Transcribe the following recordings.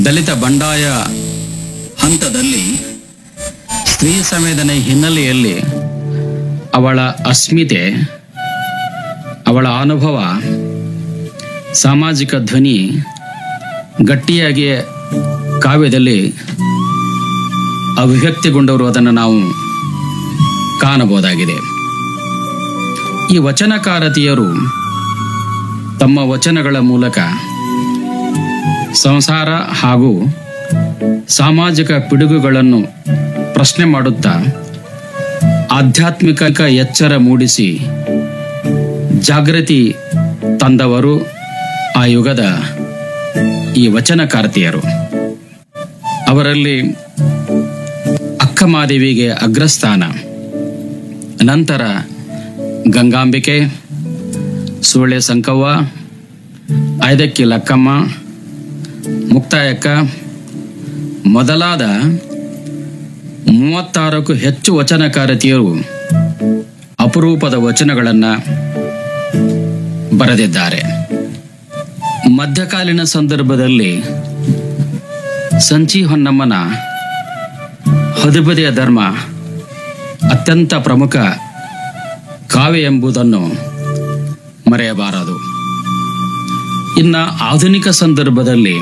ದಲಿತ ಬಂಡಾಯ ಹಂತದಲ್ಲಿ ಸ್ತ್ರೀ ಸಂವೇದನೆ ಹಿನ್ನೆಲೆಯಲ್ಲಿ ಅವಳ ಅಸ್ಮಿತೆ ಅವಳ ಅನುಭವ ಸಾಮಾಜಿಕ ಧ್ವನಿ ಗಟ್ಟಿಯಾಗಿ ಕಾವ್ಯದಲ್ಲಿ ಅಭಿವ್ಯಕ್ತಿಗೊಂಡಿರುವುದನ್ನು ನಾವು ಕಾಣಬಹುದಾಗಿದೆ ಈ ವಚನಕಾರತಿಯರು ತಮ್ಮ ವಚನಗಳ ಮೂಲಕ ಸಂಸಾರ ಹಾಗೂ ಸಾಮಾಜಿಕ ಪಿಡುಗುಗಳನ್ನು ಪ್ರಶ್ನೆ ಮಾಡುತ್ತಾ ಆಧ್ಯಾತ್ಮಿಕ ಎಚ್ಚರ ಮೂಡಿಸಿ ಜಾಗೃತಿ ತಂದವರು ಆ ಯುಗದ ಈ ವಚನಕಾರ್ತಿಯರು ಅವರಲ್ಲಿ ಅಕ್ಕಮಾದೇವಿಗೆ ಅಗ್ರಸ್ಥಾನ ನಂತರ ಗಂಗಾಂಬಿಕೆ ಸೂಳೆ ಸಂಕವ್ವ ಐದಕ್ಕಿ ಲಕ್ಕಮ್ಮ ಮುಕ್ತಾಯಕ್ಕ ಮೊದಲಾದ ಮೂವತ್ತಾರಕ್ಕೂ ಹೆಚ್ಚು ವಚನಕಾರತಿಯರು ಅಪರೂಪದ ವಚನಗಳನ್ನು ಬರೆದಿದ್ದಾರೆ ಮಧ್ಯಕಾಲೀನ ಸಂದರ್ಭದಲ್ಲಿ ಸಂಚಿ ಹೊನ್ನಮ್ಮನ ಹದಿಬದೆಯ ಧರ್ಮ ಅತ್ಯಂತ ಪ್ರಮುಖ ಕಾವ್ಯ ಎಂಬುದನ್ನು ಮರೆಯಬಾರದು ಇನ್ನ ಆಧುನಿಕ ಸಂದರ್ಭದಲ್ಲಿ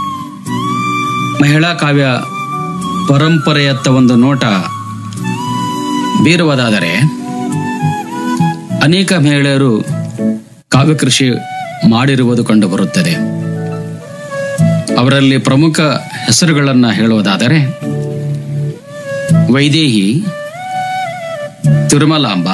ಮಹಿಳಾ ಕಾವ್ಯ ಪರಂಪರೆಯತ್ತ ಒಂದು ನೋಟ ಬೀರುವುದಾದರೆ ಅನೇಕ ಮಹಿಳೆಯರು ಕಾವ್ಯ ಕೃಷಿ ಮಾಡಿರುವುದು ಕಂಡುಬರುತ್ತದೆ ಅವರಲ್ಲಿ ಪ್ರಮುಖ ಹೆಸರುಗಳನ್ನು ಹೇಳುವುದಾದರೆ Vaidehi Tirumalamba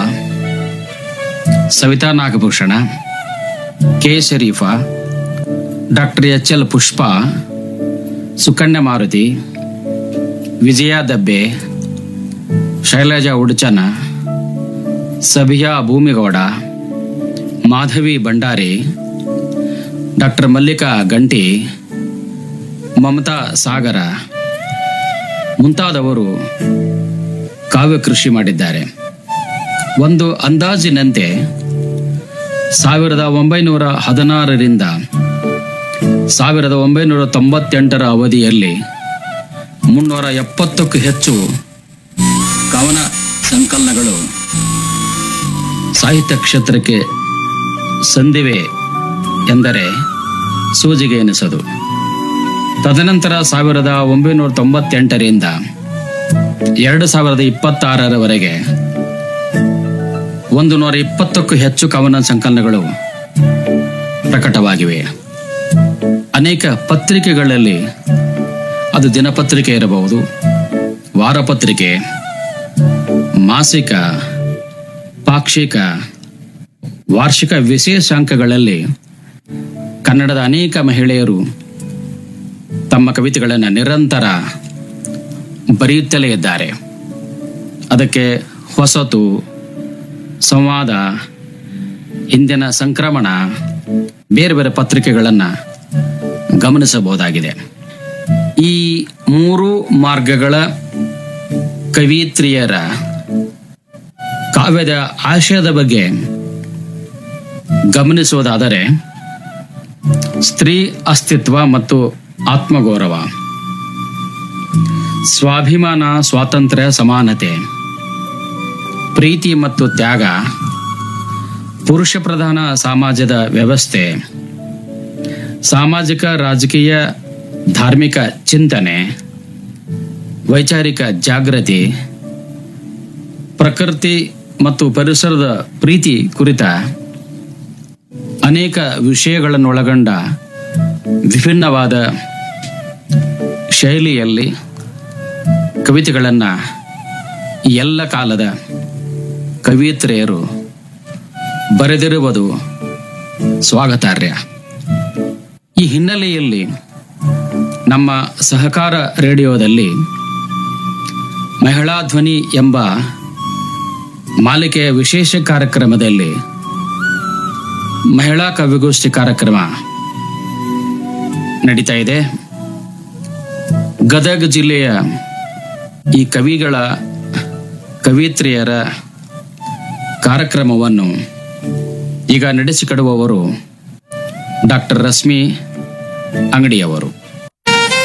Savita Nagabhushana K Sharifa doctor H L Pushpa Sukanya Maruti Vijaya Dabbe Shailaja Uduchana Sabiya Bhoomigowda Madhavi Bhandari doctor Mallika Ganti Mamata ಸಾಗರ ಮುಂತಾದವರು ಕಾವ್ಯ ಕೃಷಿ ಮಾಡಿದ್ದಾರೆ ಒಂದು ಅಂದಾಜಿನಂತೆ ಸಾವಿರದ ಒಂಬೈನೂರ ಹದಿನಾರರಿಂದ ಸಾವಿರದ ಒಂಬೈನೂರ ತೊಂಬತ್ತೆಂಟರ ಅವಧಿಯಲ್ಲಿ ಮುನ್ನೂರ ಎಪ್ಪತ್ತಕ್ಕೂ ಹೆಚ್ಚು ಕವನ ಸಂಕಲನಗಳು ಸಾಹಿತ್ಯ ಕ್ಷೇತ್ರಕ್ಕೆ ಸಂದಿವೆ ಎಂದರೆ ಸೂಜಿಗೆ ಎನಿಸದು ತದನಂತರ ಸಾವಿರದ ಒಂಬೈನೂರ ತೊಂಬತ್ತೆಂಟರಿಂದ ಎರಡು ಸಾವಿರದ ಇಪ್ಪತ್ತಾರರವರೆಗೆ ಒಂದು ನೂರ ಇಪ್ಪತ್ತಕ್ಕೂ ಹೆಚ್ಚು ಕವನ ಸಂಕಲನಗಳು ಪ್ರಕಟವಾಗಿವೆ ಅನೇಕ ಪತ್ರಿಕೆಗಳಲ್ಲಿ ಅದು ದಿನಪತ್ರಿಕೆ ಇರಬಹುದು ವಾರಪತ್ರಿಕೆ ಮಾಸಿಕ ಪಾಕ್ಷಿಕ ವಾರ್ಷಿಕ ವಿಶೇಷಾಂಕಗಳಲ್ಲಿ ಕನ್ನಡದ ಅನೇಕ ಮಹಿಳೆಯರು ತಮ್ಮ ಕವಿತೆಗಳನ್ನು ನಿರಂತರ ಬರೆಯುತ್ತಲೇ ಇದ್ದಾರೆ ಅದಕ್ಕೆ ಹೊಸತು ಸಂವಾದ ಇಂದಿನ ಸಂಕ್ರಮಣ ಬೇರೆ ಬೇರೆ ಪತ್ರಿಕೆಗಳನ್ನು ಗಮನಿಸಬಹುದಾಗಿದೆ ಈ ಮೂರು ಮಾರ್ಗಗಳ ಕವಿತ್ರಿಯರ ಕಾವ್ಯದ ಆಶಯದ ಬಗ್ಗೆ ಗಮನಿಸುವುದಾದರೆ ಸ್ತ್ರೀ ಅಸ್ತಿತ್ವ ಮತ್ತು ಆತ್ಮಗೌರವ ಸ್ವಾಭಿಮಾನ ಸ್ವಾತಂತ್ರ್ಯ ಸಮಾನತೆ ಪ್ರೀತಿ ಮತ್ತು ತ್ಯಾಗ ಪುರುಷ ಪ್ರಧಾನ ಸಮಾಜದ ವ್ಯವಸ್ಥೆ ಸಾಮಾಜಿಕ ರಾಜಕೀಯ ಧಾರ್ಮಿಕ ಚಿಂತನೆ ವೈಚಾರಿಕ ಜಾಗೃತಿ ಪ್ರಕೃತಿ ಮತ್ತು ಪರಿಸರದ ಪ್ರೀತಿ ಕುರಿತ ಅನೇಕ ವಿಷಯಗಳನ್ನೊಳಗೊಂಡ ವಿಭಿನ್ನವಾದ ಶೈಲಿಯಲ್ಲಿ ಕವಿತೆಗಳನ್ನು ಎಲ್ಲ ಕಾಲದ ಕವಿಯತ್ರಿಯರು ಬರೆದಿರುವುದು ಸ್ವಾಗತಾರ್ಹ ಈ ಹಿನ್ನೆಲೆಯಲ್ಲಿ ನಮ್ಮ ಸಹಕಾರ ರೇಡಿಯೋದಲ್ಲಿ ಮಹಿಳಾ ಧ್ವನಿ ಎಂಬ ಮಾಲಿಕೆಯ ವಿಶೇಷ ಕಾರ್ಯಕ್ರಮದಲ್ಲಿ ಮಹಿಳಾ ಕವಿಗೋಷ್ಠಿ ಕಾರ್ಯಕ್ರಮ ನಡೀತಾ ಇದೆ ಗದಗ ಜಿಲ್ಲೆಯ ಈ ಕವಿಗಳ ಕವಿತ್ರಿಯರ ಕಾರ್ಯಕ್ರಮವನ್ನು ಈಗ ನಡೆಸಿಕೊಡುವವರು ಡಾಕ್ಟರ್ ರಶ್ಮಿ ಅಂಗಡಿಯವರು